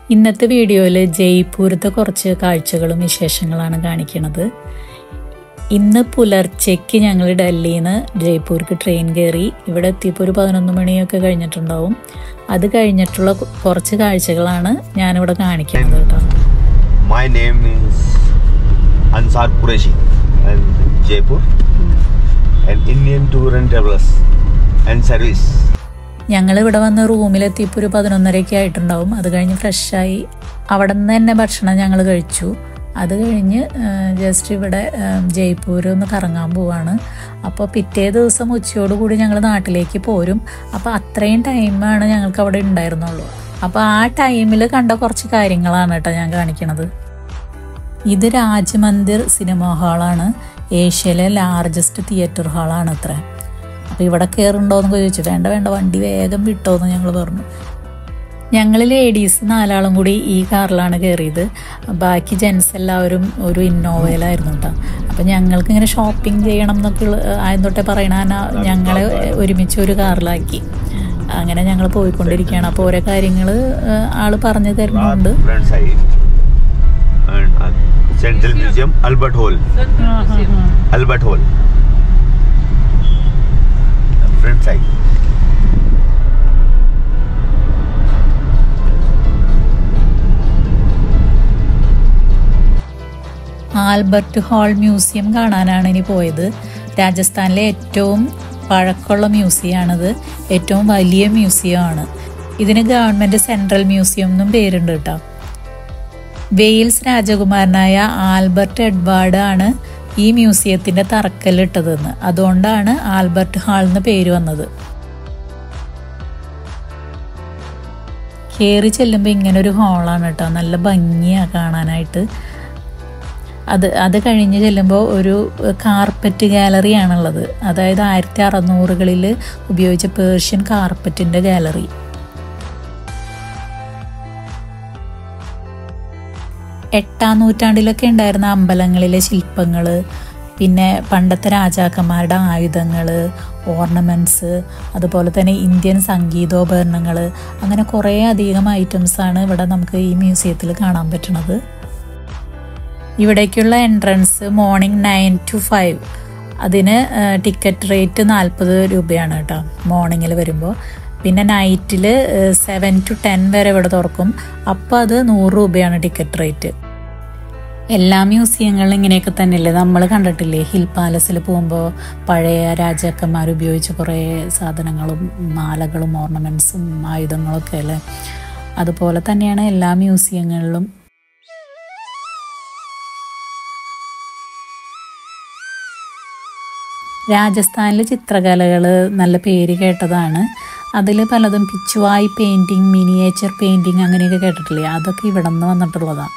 ഇന്നത്തെ വീഡിയോയിൽ ജയ്പൂരത്തെ കുറച്ച് കാഴ്ചകളും വിശേഷങ്ങളാണ് കാണിക്കുന്നത് ഇന്ന് പുലർച്ചയ്ക്ക് ഞങ്ങൾ ഡൽഹിയിൽ നിന്ന് ജയ്പൂർക്ക് ട്രെയിൻ കയറി ഇവിടെ എത്തിയപ്പോൾ ഒരു പതിനൊന്ന് മണിയൊക്കെ കഴിഞ്ഞിട്ടുണ്ടാവും അത് കഴിഞ്ഞിട്ടുള്ള കു- കുറച്ച് കാഴ്ചകളാണ് ഞാനിവിടെ കാണിക്കുന്നത് കേട്ടോ My name is Ansar Qureshi and Jaipur and Indian Tour and Travelers and Service. ഞങ്ങൾ ഇവിടെ വന്ന് റൂമിലെത്തിയപ്പോൾ ഒരു പതിനൊന്നരയൊക്കെ ആയിട്ടുണ്ടാവും അത് കഴിഞ്ഞ് ഫ്രഷായി അവിടെ നിന്ന് തന്നെ ഭക്ഷണം ഞങ്ങൾ കഴിച്ചു അത് കഴിഞ്ഞ് ജസ്റ്റ് ഇവിടെ ഏഹ്, ജയ്പൂർ ഒന്ന് കറങ്ങാൻ പോവാണ് അപ്പോൾ പിറ്റേ ദിവസം ഉച്ചയോടുകൂടി ഞങ്ങൾ നാട്ടിലേക്ക് പോരും അപ്പോൾ അത്രയും ടൈമാണ് ഞങ്ങൾക്ക് അവിടെ ഉണ്ടായിരുന്നുള്ളൂ അപ്പോൾ ആ ടൈമിൽ കണ്ട കുറച്ച് കാര്യങ്ങളാണ് കേട്ടോ ഞാൻ കാണിക്കണത് ഇത് രാജമന്ദിർ സിനിമ ഹാളാണ് ഏഷ്യയിലെ ലാർജസ്റ്റ് തിയേറ്റർ ഹാളാണ് അത്ര അപ്പോൾ ഇവിടെ കയറുണ്ടോയെന്ന് ചോദിച്ചു വേണ്ട വേണ്ട വണ്ടി വേഗം വിട്ടോന്ന് ഞങ്ങൾ പറഞ്ഞു ഞങ്ങൾ ലേഡീസ് നാലാളും കൂടി ഈ കാറിലാണ് കയറിയത് ബാക്കി ജെൻസ് എല്ലാവരും ഒരു ഇന്നോവയിലായിരുന്നു കേട്ടോ അപ്പം ഞങ്ങൾക്ക് ഇങ്ങനെ ഷോപ്പിംഗ് ചെയ്യണം എന്നൊക്കെ ഉള്ള- ആദ്യം തൊട്ടേ പറയണ ഞങ്ങളെ ഒരുമിച്ച് ഒരു കാറിലാക്കി അങ്ങനെ ഞങ്ങൾ പോയിക്കൊണ്ടിരിക്കുകയാണ് അപ്പോൾ ഓരോ കാര്യങ്ങൾ ആള് പറഞ്ഞു തരുന്നുണ്ട് Front side and uh, Central Museum, Albert Hall. Albert Hall. Front side. Albert Hall museum കാണാനാണ് ഇനി പോയത് രാജസ്ഥാനിലെ ഏറ്റവും പഴക്കമുള്ള മ്യൂസിയമാണിത് ഏറ്റവും വലിയ മ്യൂസിയമാണ് ഇതിന് ഗവൺമെൻറ് സെൻട്രൽ മ്യൂസിയം എന്നും പേരുണ്ട് കേട്ടോ വെയിൽസ് രാജകുമാരനായ ആൽബർട്ട് എഡ്വാർഡ് ആണ് ഈ മ്യൂസിയത്തിന്റെ തറക്കല്ലിട്ടതെന്ന് അതുകൊണ്ടാണ് ആൽബർട്ട് ഹാൾ എന്ന് പേര് വന്നത് കയറി ചെല്ലുമ്പോൾ ഇങ്ങനെ ഒരു ഹാളാണ് കേട്ടോ നല്ല ഭംഗിയാണ് കാണാനായിട്ട് അത് അത് കഴിഞ്ഞ് ചെല്ലുമ്പോൾ ഒരു കാർപ്പറ്റ് ഗാലറിയാണുള്ളത് അതായത് ആയിരത്തി അറുന്നൂറുകളിൽ ഉപയോഗിച്ച പേർഷ്യൻ കാർപ്പറ്റിൻ്റെ ഗാലറി എട്ടാം നൂറ്റാണ്ടിലൊക്കെ ഉണ്ടായിരുന്ന അമ്പലങ്ങളിലെ ശില്പങ്ങൾ പിന്നെ പണ്ടത്തെ രാജാക്കന്മാരുടെ ആയുധങ്ങൾ ഓർണമെൻറ്റ്സ് അതുപോലെ തന്നെ ഇന്ത്യൻ സംഗീതോപകരണങ്ങൾ അങ്ങനെ കുറേ അധികം ഐറ്റംസാണ് ഇവിടെ നമുക്ക് ഈ മ്യൂസിയത്തിൽ കാണാൻ പറ്റുന്നത് ഇവിടേക്കുള്ള entrance morning nine to five അതിന് ടിക്കറ്റ് റേറ്റ് നാൽപ്പത് രൂപയാണ് കേട്ടോ മോർണിംഗിൽ വരുമ്പോൾ പിന്നെ നൈറ്റിൽ സെവൻ ടു ടെൻ വരെ ഇവിടെ തുറക്കും അപ്പോൾ അത് നൂറ് രൂപയാണ് ടിക്കറ്റ് റേറ്റ് എല്ലാ മ്യൂസിയങ്ങളിലും ഇങ്ങനെയൊക്കെ തന്നെയല്ലേ നമ്മൾ കണ്ടിട്ടില്ലേ ഹിൽ പാലസിൽ പോകുമ്പോൾ പഴയ രാജാക്കന്മാർ ഉപയോഗിച്ച കുറേ സാധനങ്ങളും മാലകളും ഓർണമെൻറ്റ്സും ആയുധങ്ങളൊക്കെ അല്ലേ അതുപോലെ തന്നെയാണ് എല്ലാ മ്യൂസിയങ്ങളിലും രാജസ്ഥാനിലെ ചിത്രകലകൾ നല്ല പേര് കേട്ടതാണ് അതിൽ പലതും പിച്ചുവായി പെയിൻറ്റിങ് മിനിയേച്ചർ പെയിൻറ്റിങ് അങ്ങനെയൊക്കെ കേട്ടിട്ടില്ലേ അതൊക്കെ ഇവിടെ നിന്ന് വന്നിട്ടുള്ളതാണ്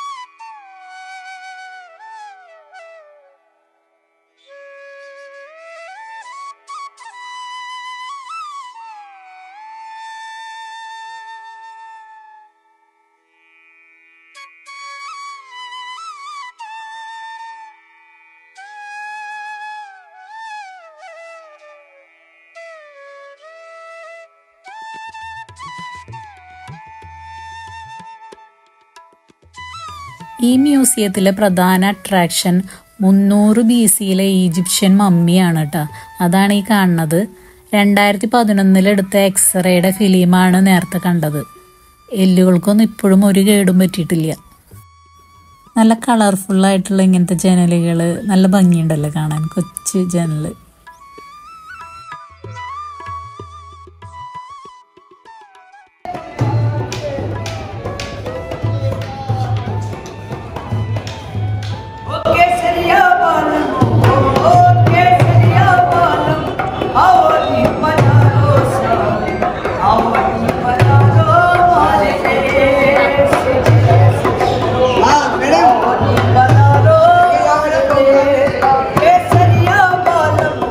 ഈ മ്യൂസിയത്തിലെ പ്രധാന അട്രാക്ഷൻ മുന്നൂറ് ബി സിയിലെ ഈജിപ്ഷ്യൻ മമ്മിയാണ് കേട്ടോ അതാണ് ഈ കാണുന്നത് രണ്ടായിരത്തി പതിനൊന്നിലെടുത്ത എക്സ്റേയുടെ ഫിലിമാണ് നേരത്തെ കണ്ടത് എല്ലുകൾക്കൊന്നും ഇപ്പോഴും ഒരു കേടും പറ്റിയിട്ടില്ല നല്ല കളർഫുള്ളായിട്ടുള്ള ഇങ്ങനത്തെ ജനലുകൾ നല്ല ഭംഗിയുണ്ടല്ലോ കാണാൻ കൊച്ചു ജനല് केसरिया बालम ओ केसरिया बालम आवली बनारो साले आवली बनारो मारे हाँ मैडम आवली बनारो मारे केसरिया बालम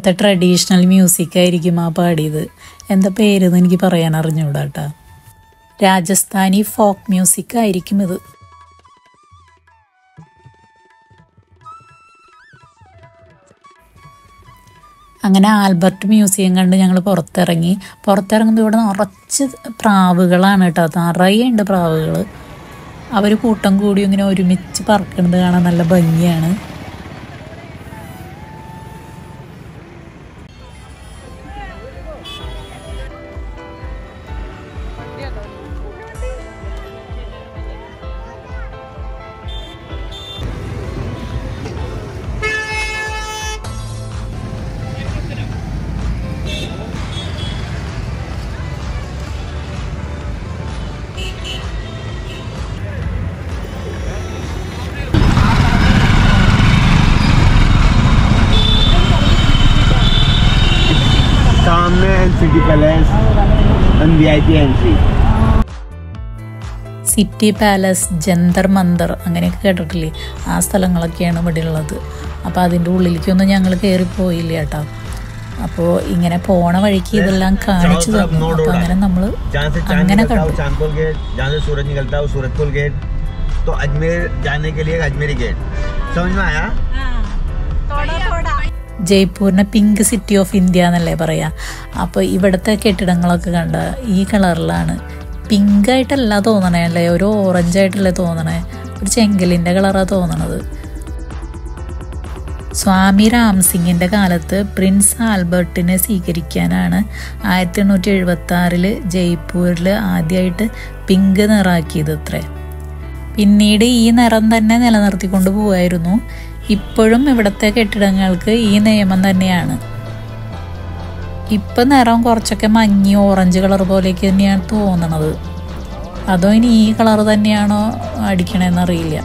അവിടുത്തെ ട്രഡീഷണൽ മ്യൂസിക് ആയിരിക്കും ആ പാടിയത് എന്താ പേരെന്ന് എനിക്ക് പറയാൻ അറിഞ്ഞൂടാ കേട്ടോ രാജസ്ഥാനി ഫോക്ക് മ്യൂസിക് ആയിരിക്കും ഇത് അങ്ങനെ ആൽബർട്ട് മ്യൂസിയം കണ്ട് ഞങ്ങൾ പുറത്തിറങ്ങി പുറത്തിറങ്ങുമ്പോൾ ഇവിടെ നിറച്ച് പ്രാവുകളാണ് കേട്ടോ നിറയെ ഉണ്ട് പ്രാവുകൾ അവർ കൂട്ടം കൂടി ഇങ്ങനെ ഒരുമിച്ച് പറക്കുന്നത് കാണാൻ നല്ല ഭംഗിയാണ് सामने city palace and VIP entry. City palace Jantar Mantar അങ്ങനെയൊക്കെ കേട്ടിട്ടില്ലേ ആ സ്ഥലങ്ങളൊക്കെയാണ് ഇവിടെ ഉള്ളത് അപ്പോൾ അതിൻ്റെ ഉള്ളിലേക്കൊന്നും ഞങ്ങൾ കയറി പോയില്ല കേട്ടോ അപ്പോൾ ഇങ്ങനെ പോണ വഴിക്ക് ഇതെല്ലാം കാണിച്ചു चारों तरफ തന്നു no അപ്പോൾ road है। അങ്ങനെ നമ്മൾ जहाँ से चांद അങ്ങനെ निकलता है वो കണ്ടു चांदपुर गेट जहाँ से सूरज निकलता है वो सूरजपुर गेट तो अजमेर जाने के लिए अजमेरी गेट समझ में आया ജയ്പൂരിനെ പിങ്ക് സിറ്റി ഓഫ് ഇന്ത്യ എന്നല്ലേ പറയാ അപ്പോൾ ഇവിടുത്തെ കെട്ടിടങ്ങളൊക്കെ കണ്ട ഈ കളറിലാണ് പിങ്ക് ആയിട്ടല്ല തോന്നണേ അല്ലേ ഒരു ഓറഞ്ച് ആയിട്ടല്ലേ തോന്നണേ ഒരു ചെങ്കലിൻ്റെ കളറാണ് തോന്നണത് സ്വാമി രാം സിംഗിൻ്റെ കാലത്ത് പ്രിൻസ് ആൽബർട്ടിനെ സ്വീകരിക്കാനാണ് ആയിരത്തി എണ്ണൂറ്റി എഴുപത്തി ആറിൽ ജയ്പൂരിൽ ആദ്യമായിട്ട് പിങ്ക് നിറാക്കിയത് അത്രേ പിന്നീട് ഈ നിറം തന്നെ നിലനിർത്തിക്കൊണ്ട് പോവായിരുന്നു ഇപ്പോഴും ഇവിടുത്തെ കെട്ടിടങ്ങൾക്ക് ഈ നിയമം തന്നെയാണ് ഇപ്പൊ നിറം കുറച്ചൊക്കെ മഞ്ഞി ഓറഞ്ച് കളർ പോലെയൊക്കെ തന്നെയാണ് തോന്നണത് അതോ ഇനി ഈ കളർ തന്നെയാണോ അടിക്കണേന്ന് അറിയില്ല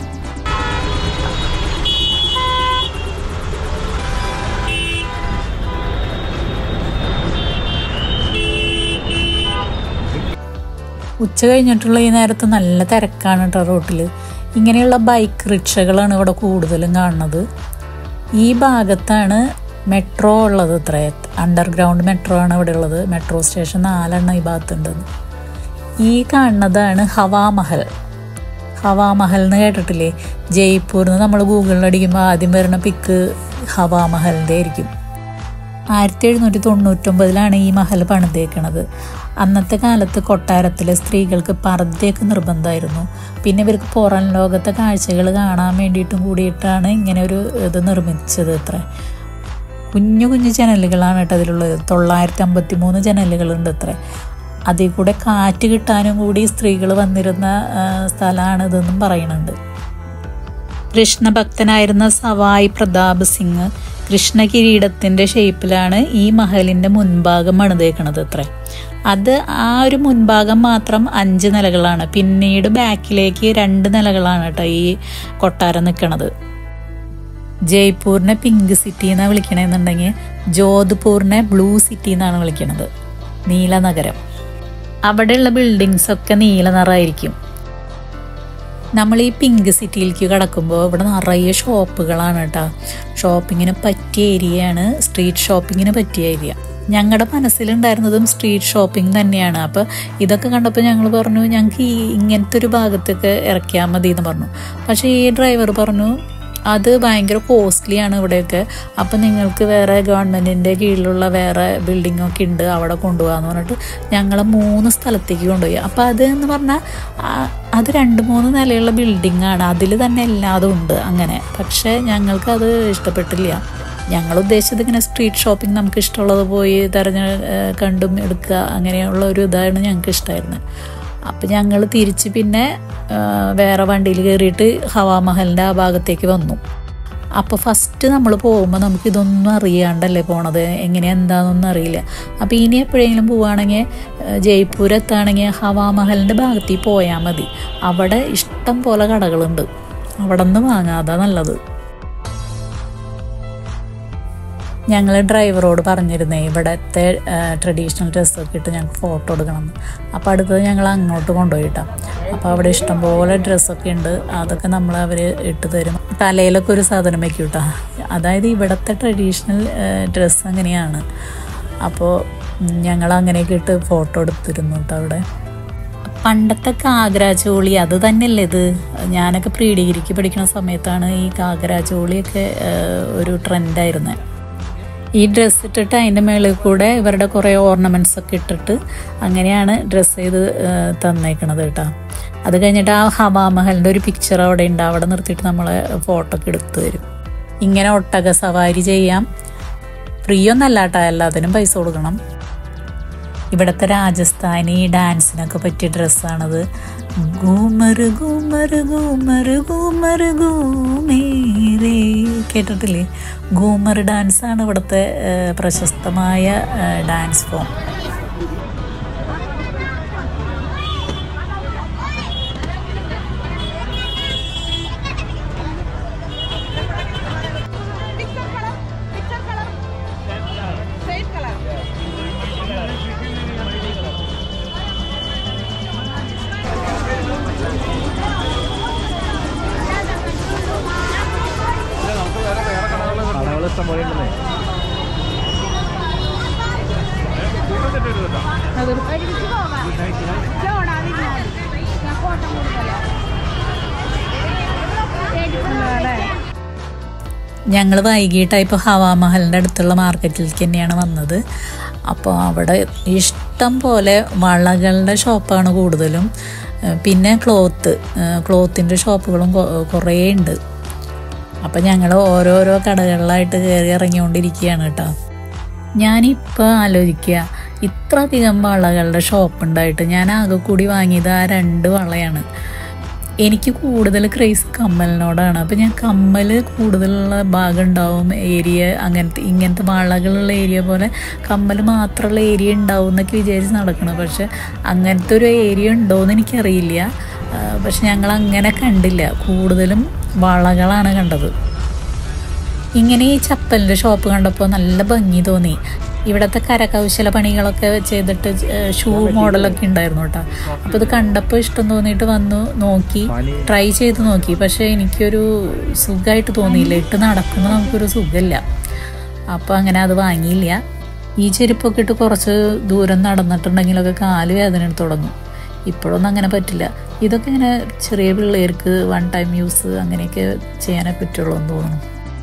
ഉച്ച കഴിഞ്ഞിട്ടുള്ള ഈ നേരത്ത് നല്ല തിരക്കാണ് കേട്ടോ റോട്ടിൽ ഇങ്ങനെയുള്ള ബൈക്ക് റിക്ഷകളാണ് ഇവിടെ കൂടുതലും കാണുന്നത് ഈ ഭാഗത്താണ് മെട്രോ ഉള്ളത് ഇത്ര അണ്ടർഗ്രൗണ്ട് മെട്രോ ആണ് ഇവിടെ ഉള്ളത് മെട്രോ സ്റ്റേഷൻ നാലെണ്ണം ഈ ഭാഗത്തുണ്ട് ഈ കാണുന്നതാണ് ഹവാമഹൽ ഹവാമഹൽ എന്ന് കേട്ടിട്ടില്ലേ ജയ്പൂരിൽ നിന്ന് നമ്മൾ ഗൂഗിളിൽ അടിക്കുമ്പോൾ ആദ്യം വരുന്ന പിക്ക് ഹവാമഹലിൻ്റെ ആയിരിക്കും ആയിരത്തി എഴുന്നൂറ്റി തൊണ്ണൂറ്റൊമ്പതിലാണ് ഈ മഹൽ പണിതേക്കണത് അന്നത്തെ കാലത്ത് കൊട്ടാരത്തിലെ സ്ത്രീകൾക്ക് പർദ്ദയൊക്കെ നിർബന്ധമായിരുന്നു പിന്നെ ഇവർക്ക് പുറം ലോകത്തെ കാഴ്ചകൾ കാണാൻ വേണ്ടിയിട്ടും കൂടിയിട്ടാണ് ഇങ്ങനെ ഒരു ഇത് നിർമ്മിച്ചത് ഇത്ര കുഞ്ഞു കുഞ്ഞു ജനലുകളാണ് കേട്ടോ അതിലുള്ളത് തൊള്ളായിരത്തി അമ്പത്തി മൂന്ന് ജനലുകളുണ്ട് ഇത്ര അതിൽ കൂടെ കാറ്റ് കിട്ടാനും കൂടി സ്ത്രീകൾ വന്നിരുന്ന ആ, സ്ഥലമാണ് ഇതെന്നും പറയുന്നുണ്ട് കൃഷ്ണഭക്തനായിരുന്ന സവായ് പ്രതാപ് സിംഗ് കൃഷ്ണ കിരീടത്തിന്റെ ഷേപ്പിലാണ് ഈ മഹലിന്റെ മുൻഭാഗം പണിതേക്കണത് അത്ര അത് ആ ഒരു മുൻഭാഗം മാത്രം അഞ്ച് നിലകളാണ് പിന്നീട് ബാക്കിലേക്ക് രണ്ട് നിലകളാണ് കേട്ടോ ഈ കൊട്ടാരം നിൽക്കണത് ജയ്പൂരിനെ പിങ്ക് സിറ്റി എന്നാണ് വിളിക്കണമെന്നുണ്ടെങ്കിൽ ജോധ്പൂരിനെ ബ്ലൂ സിറ്റി എന്നാണ് വിളിക്കണത് നീലനഗരം അവിടെയുള്ള ബിൽഡിങ്സ് ഒക്കെ നീല നിറമായിരിക്കും നമ്മൾ ഈ പിങ്ക് സിറ്റിയിലേക്ക് കടക്കുമ്പോൾ ഇവിടെ നിറയെ ഷോപ്പുകളാണ് കേട്ടോ ഷോപ്പിങ്ങിന് പറ്റിയ ഏരിയയാണ് സ്ട്രീറ്റ് ഷോപ്പിങ്ങിന് പറ്റിയ ഏരിയ ഞങ്ങളുടെ മനസ്സിലുണ്ടായിരുന്നതും സ്ട്രീറ്റ് ഷോപ്പിംഗ് തന്നെയാണ് അപ്പോൾ ഇതൊക്കെ കണ്ടപ്പോൾ ഞങ്ങൾ പറഞ്ഞു ഞങ്ങൾക്ക് ഈ ഇങ്ങനത്തെ ഒരു ഭാഗത്തേക്ക് ഇറക്കിയാൽ മതി എന്ന് പറഞ്ഞു പക്ഷേ ഈ ഡ്രൈവർ പറഞ്ഞു അത് ഭയങ്കര കോസ്റ്റ്ലിയാണ് ഇവിടെയൊക്കെ അപ്പം നിങ്ങൾക്ക് വേറെ ഗവൺമെൻറ്റിൻ്റെ കീഴിലുള്ള വേറെ ബിൽഡിംഗ് ഒക്കെ ഉണ്ട് അവിടെ കൊണ്ടുപോകാന്ന് പറഞ്ഞിട്ട് ഞങ്ങളെ മൂന്ന് സ്ഥലത്തേക്ക് കൊണ്ടുപോയി അപ്പോൾ അത് എന്ന് പറഞ്ഞാൽ ആ- അത് രണ്ട് മൂന്ന് നിലയുള്ള ബിൽഡിംഗ് ആണ് അതിൽ തന്നെ എല്ലാതും ഉണ്ട് അങ്ങനെ പക്ഷേ ഞങ്ങൾക്ക് അത് ഇഷ്ടപ്പെട്ടില്ല ഞങ്ങൾ ഉദ്ദേശിച്ചത് ഇങ്ങനെ സ്ട്രീറ്റ് ഷോപ്പിംഗ് നമുക്ക് ഇഷ്ടമുള്ളത് പോയി തിരഞ്ഞ് ഏഹ് കണ്ടും എടുക്കുക അങ്ങനെയുള്ള ഒരു ഇതാണ് ഞങ്ങൾക്ക് ഇഷ്ടമായിരുന്നത് അപ്പം ഞങ്ങൾ തിരിച്ച് പിന്നെ ആ, വേറെ വണ്ടിയിൽ കയറിയിട്ട് ഹവാമഹലിൻ്റെ ആ ഭാഗത്തേക്ക് വന്നു അപ്പോൾ ഫസ്റ്റ് നമ്മൾ പോകുമ്പോൾ നമുക്ക് ഇതൊന്നും അറിയാണ്ടല്ലേ പോണത് എങ്ങനെ എന്താണെന്നൊന്നും അറിയില്ല അപ്പോൾ ഇനി എപ്പോഴെങ്കിലും പോവുകയാണെങ്കിൽ ജയ്പൂർ എത്തുകയാണെങ്കിൽ ഹവാമഹലിൻ്റെ ഭാഗത്തേക്ക് പോയാൽ മതി അവിടെ ഇഷ്ടം പോലെ കടകളുണ്ട് അവിടെ നിന്ന് വാങ്ങാം അതാ നല്ലത് ഞങ്ങൾ ഡ്രൈവറോട് പറഞ്ഞിരുന്നേ ഇവിടുത്തെ ട്രഡീഷണൽ ഡ്രസ്സൊക്കെ ഇട്ട് ഞങ്ങൾക്ക് ഫോട്ടോ എടുക്കണമെന്ന് അപ്പോൾ അടുത്തത് ഞങ്ങൾ അങ്ങോട്ട് കൊണ്ടുപോയിട്ടാ അപ്പോൾ അവിടെ ഇഷ്ടംപോലെ ഡ്രസ്സൊക്കെ ഉണ്ട് അതൊക്കെ നമ്മൾ അവർ ഇട്ട് തരും തലയിലൊക്കെ ഒരു സാധനം വെക്കും കേട്ടോ അതായത് ഇവിടുത്തെ ട്രഡീഷണൽ ഡ്രസ്സ് അങ്ങനെയാണ് അപ്പോൾ ഞങ്ങൾ അങ്ങനെയൊക്കെ ഇട്ട് ഫോട്ടോ എടുത്തിരുന്നു കേട്ടോ അവിടെ പണ്ടത്തെ കാഗ്ര ചോളി അത് തന്നെയല്ലേ ഇത് ഞാനൊക്കെ പ്രീ ഡിഗ്രിക്ക് പഠിക്കുന്ന സമയത്താണ് ഈ കാഗ്ര ചോളിയൊക്കെ ഏഹ്, ഒരു ട്രെൻഡായിരുന്നത് ഈ ഡ്രസ്സ് ഇട്ടിട്ട് അതിൻ്റെ മേളിൽ കൂടെ ഇവരുടെ കുറേ ഓർണമെൻറ്റ്സ് ഒക്കെ ഇട്ടിട്ട് അങ്ങനെയാണ് ഡ്രസ്സ് ചെയ്ത് ഏഹ്, തന്നേക്കണത് കേട്ടോ അത് കഴിഞ്ഞിട്ട് ആ ഹവാമഹലിൻ്റെ ഒരു പിക്ചർ അവിടെ ഉണ്ട് അവിടെ നിർത്തിയിട്ട് നമ്മളെ ഫോട്ടോ ഒക്കെ എടുത്ത് തരും ഇങ്ങനെ ഒട്ടക സവാരി ചെയ്യാം ഫ്രീ ഒന്നല്ല കേട്ടോ എല്ലാത്തിനും പൈസ കൊടുക്കണം ഇവിടുത്തെ രാജസ്ഥാനി ഡാൻസിനൊക്കെ പറ്റിയ ഡ്രസ്സാണത് ഗൂമർ ഗൂമർ ഗൂമർ ഗൂമർ ഗൂമേരേ കേട്ടിട്ടില്ലേ ഗൂമർ ഡാൻസാണ് ഇവിടുത്തെ ഏഹ്, പ്രശസ്തമായ ഏഹ്, ഡാൻസ് ഫോം കടകൾ ഇഷ്ടം പോലെ ഉണ്ടെന്നേ ഞങ്ങൾ വൈകിട്ടാണ് ഇപ്പോൾ ഹവാമഹലിൻ്റെ അടുത്തുള്ള മാർക്കറ്റിലേക്ക് തന്നെയാണ് വന്നത് അപ്പോൾ അവിടെ ഇഷ്ടം പോലെ വളകളുടെ ഷോപ്പാണ് കൂടുതലും ഏഹ് പിന്നെ ക്ലോത്ത് ക്ലോത്തിൻ്റെ ഷോപ്പുകളും കൊ- കുറേ ഉണ്ട് അപ്പം ഞങ്ങൾ ഓരോരോ കടകളിലായിട്ട് കയറി ഇറങ്ങിക്കൊണ്ടിരിക്കുകയാണ് കേട്ടോ ഞാനിപ്പോൾ ആലോചിക്കുക ഇത്ര അധികം വളകളുടെ ഷോപ്പ് ഉണ്ടായിട്ട് ഞാൻ ആകെ കൂടി വാങ്ങിയത് ആ രണ്ട് വളയാണ് എനിക്ക് കൂടുതൽ ക്രേസ് കമ്മലിനോടാണ് അപ്പം ഞാൻ കമ്മൽ കൂടുതലുള്ള ഭാഗം ഉണ്ടാവും ഏരിയ അങ്ങനത്തെ ഇങ്ങനത്തെ വളകളുള്ള ഏരിയ പോലെ കമ്മൽ മാത്രമുള്ള ഏരിയ ഉണ്ടാവും എന്നൊക്കെ വിചാരിച്ച് നടക്കണം പക്ഷെ അങ്ങനത്തെ ഒരു ഏരിയ ഉണ്ടോയെന്ന് എനിക്കറിയില്ല ആ, പക്ഷെ ഞങ്ങൾ അങ്ങനെ കണ്ടില്ല കൂടുതലും വളകളാണ് കണ്ടത് ഇങ്ങനെ ഈ ചപ്പലിൻ്റെ ഷോപ്പ് കണ്ടപ്പോൾ നല്ല ഭംഗി തോന്നി ഇവിടുത്തെ കരകൗശല പണികളൊക്കെ ചെയ്തിട്ട് ഷൂ മോഡലൊക്കെ ഉണ്ടായിരുന്നു കേട്ടോ അപ്പോൾ ഇത് കണ്ടപ്പോൾ ഇഷ്ടം തോന്നിയിട്ട് വന്നു നോക്കി ട്രൈ ചെയ്ത് നോക്കി പക്ഷേ എനിക്കൊരു സുഖമായിട്ട് തോന്നിയില്ല ഇട്ട് നടക്കുമ്പോൾ നമുക്കൊരു സുഖമില്ല അപ്പോൾ അങ്ങനെ അത് വാങ്ങിയില്ല ഈ ചെരുപ്പൊക്കെ ഇട്ട് കുറച്ച് ദൂരം നടന്നിട്ടുണ്ടെങ്കിലൊക്കെ കാല് വേദന എടുത്ത് തുടങ്ങും ഇപ്പോഴൊന്നും അങ്ങനെ പറ്റില്ല ഇതൊക്കെ ഇങ്ങനെ ചെറിയ പിള്ളേർക്ക് വൺ ടൈം യൂസ് അങ്ങനെയൊക്കെ ചെയ്യാനേ പറ്റുള്ളൂ എന്ന് തോന്നുന്നു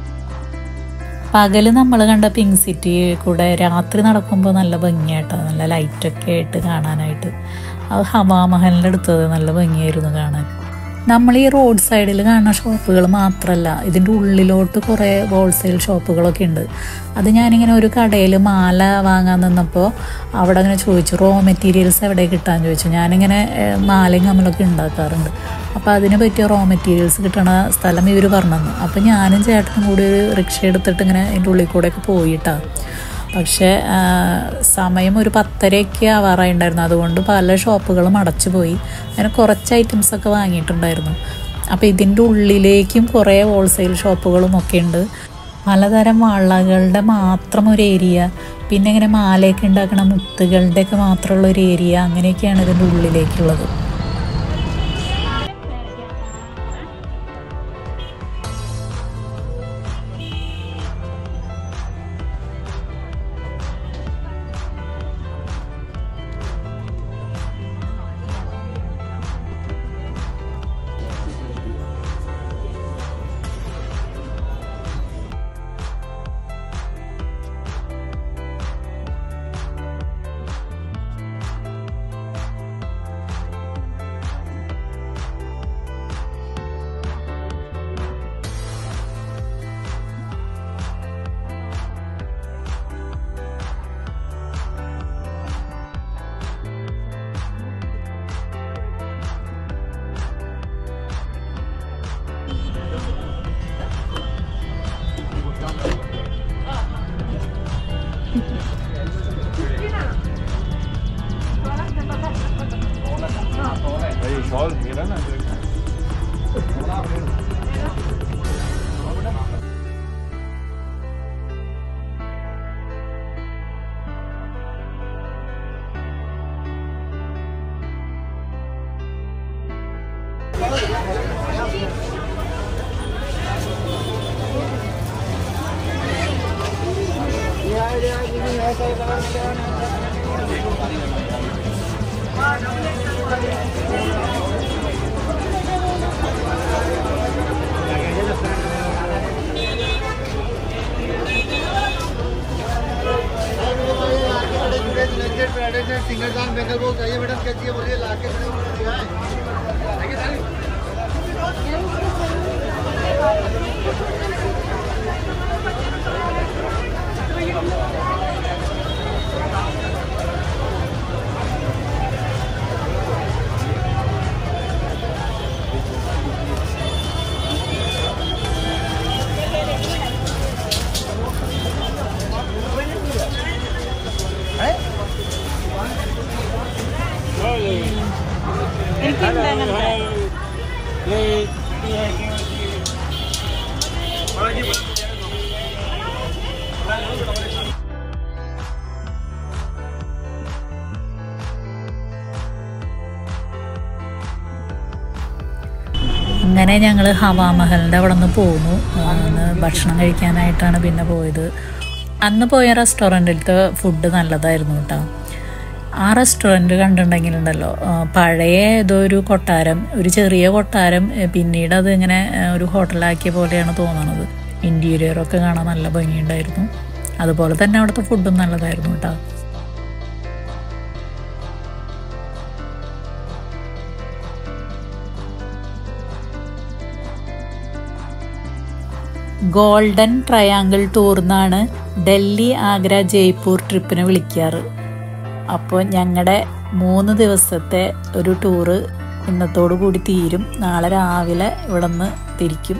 പകല് നമ്മൾ കണ്ട പിങ്ക് സിറ്റി കൂടെ രാത്രി നടക്കുമ്പോൾ നല്ല ഭംഗിയായിട്ടോ നല്ല ലൈറ്റൊക്കെ ആയിട്ട് കാണാനായിട്ട് അത് ഹവാമഹലിൻ്റെ അടുത്തത് നല്ല ഭംഗിയായിരുന്നു കാണാൻ നമ്മൾ ഈ റോഡ് സൈഡിൽ കാണുന്ന ഷോപ്പുകൾ മാത്രമല്ല ഇതിൻ്റെ ഉള്ളിലോട്ട് കുറേ ഹോൾസെയിൽ ഷോപ്പുകളൊക്കെ ഉണ്ട് അത് ഞാനിങ്ങനെ ഒരു കടയിൽ മാല വാങ്ങാൻ നിന്നപ്പോൾ അവിടെ അങ്ങനെ ചോദിച്ചു റോ മെറ്റീരിയൽസ് എവിടെ കിട്ടാൻ ചോദിച്ചു ഞാനിങ്ങനെ ഏഹ്, മാലയും കമ്മലൊക്കെ ഉണ്ടാക്കാറുണ്ട് അപ്പോൾ അതിന് പറ്റിയ റോ മെറ്റീരിയൽസ് കിട്ടണ സ്ഥലം ഇവർ പറഞ്ഞു തന്നു അപ്പോൾ ഞാനും ചേട്ടനും കൂടി ഒരു റിക്ഷ എടുത്തിട്ട് ഇങ്ങനെ അതിൻ്റെ ഉള്ളിൽ കൂടെയൊക്കെ പോയിട്ടാണ് പക്ഷേ ആ, സമയം ഒരു പത്തരയൊക്കെ ആവാറായിട്ടുണ്ടായിരുന്നു അതുകൊണ്ട് പല ഷോപ്പുകളും അടച്ചു പോയി അങ്ങനെ കുറച്ച് ഐറ്റംസ് ഒക്കെ വാങ്ങിയിട്ടുണ്ടായിരുന്നു അപ്പോൾ ഇതിൻ്റെ ഉള്ളിലേക്കും കുറേ ഹോൾസെയിൽ ഷോപ്പുകളും ഒക്കെ ഉണ്ട് പലതരം വളകളുടെ മാത്രം ഒരു ഏരിയ പിന്നെ ഇങ്ങനെ മാലയൊക്കെ ഉണ്ടാക്കണ മുത്തുകളുടെ ഒക്കെ മാത്രമുള്ള ഒരു ഏരിയ അങ്ങനെയൊക്കെയാണ് ഇതിൻ്റെ ഉള്ളിലേക്കുള്ളത് सिंगल दान बेंगल को चाहिए मैडम क्या चाहिए बोलिए ला के അങ്ങനെ ഞങ്ങൾ ഹവാമഹലിൻ്റെ അവിടെ നിന്ന് പോന്നു അന്ന് ഭക്ഷണം കഴിക്കാനായിട്ടാണ് പിന്നെ പോയത് അന്ന് പോയ റെസ്റ്റോറൻറ്റിലത്തെ ഫുഡ് നല്ലതായിരുന്നു കേട്ടോ ആ റെസ്റ്റോറൻറ്റ് കണ്ടിട്ടുണ്ടെങ്കിലുണ്ടല്ലോ ആ, പഴയ ഏതോ ഒരു കൊട്ടാരം ഒരു ചെറിയ കൊട്ടാരം ഏ, പിന്നീട് അത് ഇങ്ങനെ ഏ, ഒരു ഹോട്ടലാക്കിയ പോലെയാണ് തോന്നണത് ഇൻറ്റീരിയറൊക്കെ കാണാൻ നല്ല ഭംഗിയുണ്ടായിരുന്നു അതുപോലെ തന്നെ അവിടുത്തെ ഫുഡും നല്ലതായിരുന്നു കേട്ടോ ഗോൾഡൻ ട്രയാങ്കിൾ ടൂർ എന്നാണ് ഡൽഹി ആഗ്ര ജയ്പൂർ ട്രിപ്പിന് വിളിക്കാറ് അപ്പോൾ ഞങ്ങളുടെ മൂന്ന് ദിവസത്തെ ഒരു ടൂറ് ഇന്നത്തോടു കൂടി തീരും നാളെ രാവിലെ ഇവിടെ നിന്ന് തിരിക്കും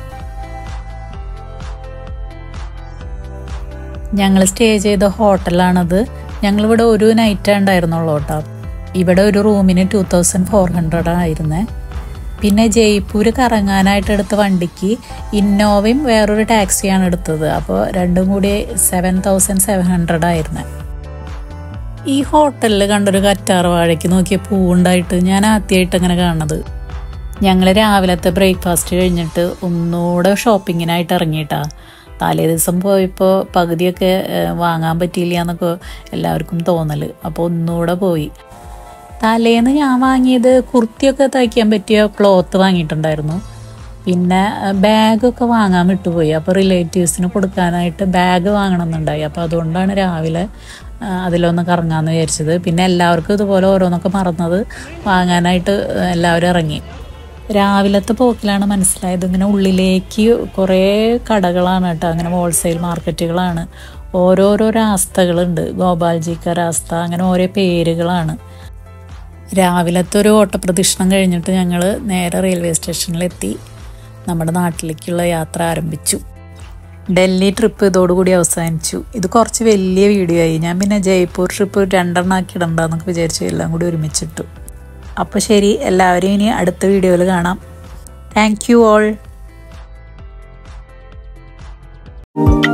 ഞങ്ങൾ സ്റ്റേ ചെയ്ത ഹോട്ടലാണത് ഞങ്ങളിവിടെ ഒരു നൈറ്റേ ഉണ്ടായിരുന്നുള്ളൂ കേട്ടോ ഇവിടെ ഒരു റൂമിന് ടു തൗസൻഡ് ഫോർ ഹൺഡ്രഡ് ആയിരുന്നേ പിന്നെ ജയ്പൂർ കറങ്ങാനായിട്ട് എടുത്ത വണ്ടിക്ക് ഇന്നോവയും വേറൊരു ടാക്സിയാണ് എടുത്തത് അപ്പോൾ രണ്ടും കൂടി സെവൻ തൗസൻഡ് സെവൻ ഹൺഡ്രഡ് ആയിരുന്നേ ഈ ഹോട്ടലിൽ കണ്ടൊരു കറ്റാർ വാഴയ്ക്ക് നോക്കിയ പൂവുണ്ടായിട്ട് ഞാൻ ആദ്യമായിട്ട് അങ്ങനെ കാണുന്നത് ഞങ്ങൾ രാവിലത്തെ ബ്രേക്ക്ഫാസ്റ്റ് കഴിഞ്ഞിട്ട് ഒന്നുകൂടെ ഷോപ്പിങ്ങിനായിട്ട് ഇറങ്ങിയിട്ടാ തലേ ദിവസം പോയപ്പോൾ പകുതിയൊക്കെ ഏഹ്, വാങ്ങാൻ പറ്റിയില്ല എന്നൊക്കെ എല്ലാവർക്കും തോന്നൽ അപ്പോൾ ഒന്നുകൂടെ പോയി തലേന്ന് ഞാൻ വാങ്ങിയത് കുർത്തിയൊക്കെ തയ്ക്കാൻ പറ്റിയ ക്ലോത്ത് വാങ്ങിയിട്ടുണ്ടായിരുന്നു പിന്നെ അഹ്, ബാഗൊക്കെ വാങ്ങാൻ വിട്ടുപോയി അപ്പോൾ റിലേറ്റീവ്സിന് കൊടുക്കാനായിട്ട് ബാഗ് വാങ്ങണമെന്നുണ്ടായി അപ്പോൾ അതുകൊണ്ടാണ് രാവിലെ അഹ്, അതിലൊന്ന് കറങ്ങാമെന്ന് വിചാരിച്ചത് പിന്നെ എല്ലാവർക്കും ഇതുപോലെ ഓരോന്നൊക്കെ മറന്നത് വാങ്ങാനായിട്ട് അഹ്, എല്ലാവരും ഇറങ്ങി രാവിലത്തെ പോക്കിലാണ് മനസ്സിലായത് ഇങ്ങനെ ഉള്ളിലേക്ക് കുറേ കടകളാണ് കേട്ടോ അങ്ങനെ ഹോൾസെയിൽ മാർക്കറ്റുകളാണ് ഓരോരോ രാസ്തകളുണ്ട് ഗോപാൽജിക്ക രാസ്ത അങ്ങനെ ഓരോ പേരുകളാണ് രാവിലത്തെ ഒരു ഓട്ടപ്രദക്ഷിണം കഴിഞ്ഞിട്ട് ഞങ്ങൾ നേരെ റെയിൽവേ സ്റ്റേഷനിലെത്തി നമ്മുടെ നാട്ടിലേക്കുള്ള യാത്ര ആരംഭിച്ചു ഡൽഹി ട്രിപ്പ് ഇതോടുകൂടി അവസാനിച്ചു ഇത് കുറച്ച് വലിയ വീഡിയോ ആയി ഞാൻ പിന്നെ ജയ്പൂർ ട്രിപ്പ് രണ്ടെണ്ണം ആക്കി ഇടണ്ടെന്നൊക്കെ വിചാരിച്ചു എല്ലാം കൂടി ഒരുമിച്ചിട്ടു അപ്പോൾ ശരി എല്ലാവരെയും ഇനി അടുത്ത വീഡിയോയിൽ കാണാം താങ്ക് യു ഓൾ